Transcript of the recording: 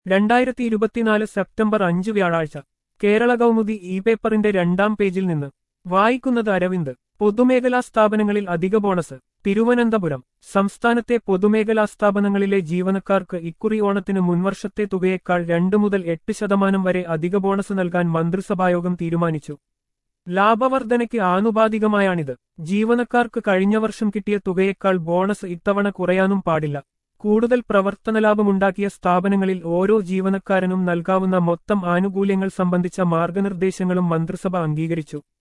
രണ്ടായിരത്തി ഇരുപത്തിനാല് സെപ്റ്റംബർ അഞ്ച് വ്യാഴാഴ്ച കേരള കൗമുദി ഇ പേപ്പറിന്റെ രണ്ടാം പേജിൽ നിന്ന് വായിക്കുന്നത് അരവിന്ദ് പൊതുമേഖലാ സ്ഥാപനങ്ങളിൽ അധിക ബോണസ് തിരുവനന്തപുരം സംസ്ഥാനത്തെ പൊതുമേഖലാ സ്ഥാപനങ്ങളിലെ ജീവനക്കാർക്ക് ഇക്കുറി ഓണത്തിന് മുൻവർഷത്തെ തുകയേക്കാൾ രണ്ടു മുതൽ എട്ട് ശതമാനം വരെ അധിക ബോണസ് നൽകാൻ മന്ത്രിസഭായോഗം തീരുമാനിച്ചു ലാഭവർധനയ്ക്ക് ആനുപാതികമായാണിത് ജീവനക്കാർക്ക് കഴിഞ്ഞ വർഷം കിട്ടിയ തുകയേക്കാൾ ബോണസ് ഇത്തവണ കുറയാനും പാടില്ല കൂടുതൽ പ്രവർത്തനലാഭമുണ്ടാക്കിയ സ്ഥാപനങ്ങളിൽ ഓരോ ജീവനക്കാരനും നൽകാവുന്ന മൊത്തം ആനുകൂല്യങ്ങൾ സംബന്ധിച്ച മാർഗനിർദ്ദേശങ്ങളും മന്ത്രിസഭ അംഗീകരിച്ചു